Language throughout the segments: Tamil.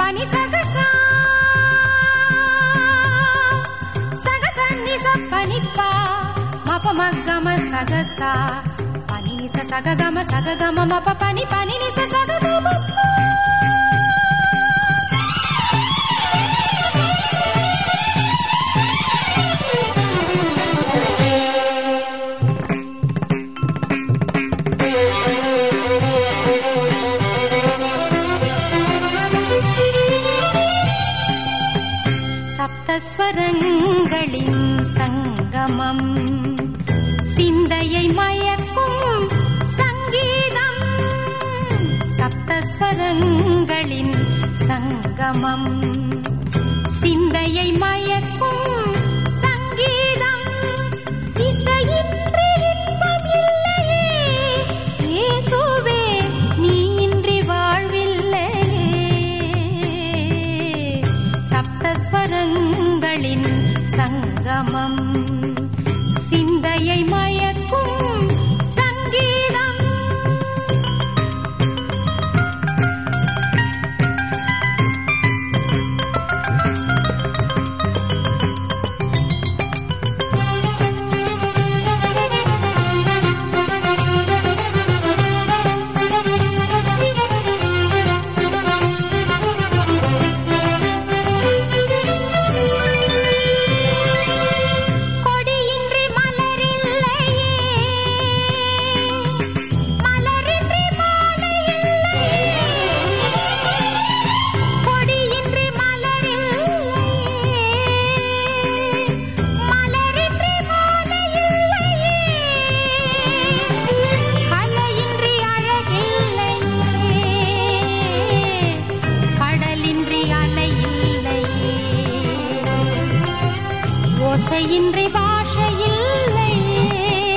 பனி சகசா சகசன்னி சப்பனிப்பா மப மக்கம சகசா பனி நிச சககம சககம மப பனி பனி நிச சககம சப்தஸ்வரங்களின் சங்கமம் சிந்தையை மயக்கும் சங்கீதம் சப்தஸ்வரங்களின் சங்கமம் சிந்தையை மயக்கும் சங்கீதம் இசையின்றி இன்பம் இல்லையே இயேசுவே நீ இன்றி வாழ்வில்லையே சப்தஸ்வரங்களின் சங்கமம் சிந்தையை மயக்கும் சங்கீதம் கொடியின்றி மலரில்லையே மலரின்றி மாலை கொடியின்றி மலரில்லையே மலரின்றி மாலை கலையின்றி அழகில்லையே கடலின்றி அலை இல்லையே ஓசையின்றி பாஷை இல்லையே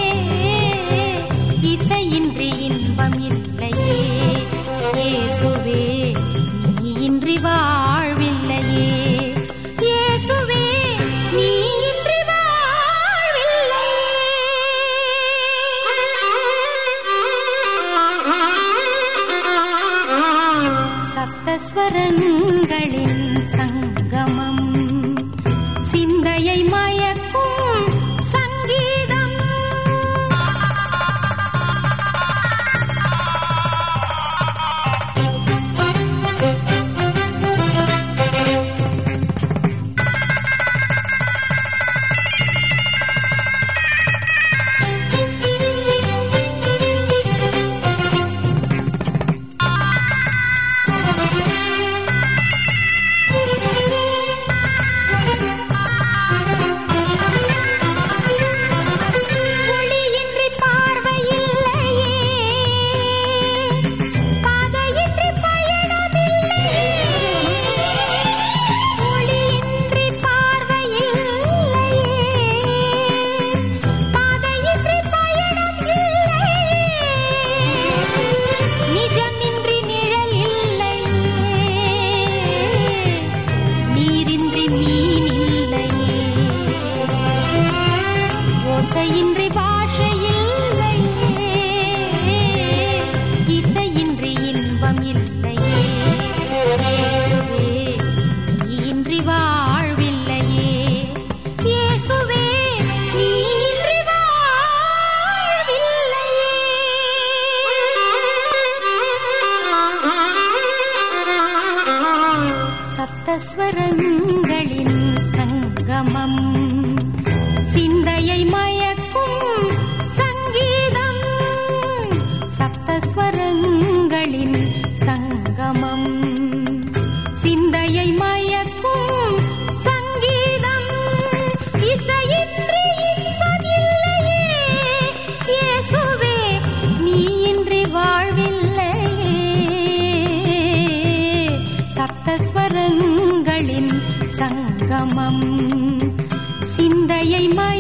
இசையின்றி இன்பம் இல்லையே இயேசுவே நீ இன்றி வாழ்வில்லையே இயேசுவே நீ இன்றி வாழ்வில்லையே சப்தஸ்வரங்களின் சங்கமம் சிந்தையை மயக்கும் சங்கீதம் ஒளியின்றி பார்வை இல்லையே பாதையின்றி பயணம் இல்லையே ஒளியின்றி பார்வை இல்லையே பாதையின்றி பயணம் இல்லையே நிஜமின்றி நிழல் இல்லையே நீரின்றி மீன் இல்லையே ஓசையின்றி பாஷை இல்லையே இசையின்றி இன்பம் இல்லையே இயேசுவே நீ இன்றி வாழ்வில்லையே இயேசுவே நீ இன்றி வாழ்வில்லையே சப்தஸ்வரங்களின் சங்கமம் சிந்தையை மயக்கும் சங்கீதம் சப்தஸ்வரங்களின் சங்கமம் சிந்தையை மயக்கும் சங்கீதம் இசையின்றி இன்பம் இல்லையே இயேசுவே நீ இன்றி வாழ்வில்லையே சப்தஸ்வரங்களின் சங்கமம் சிந்தையை மய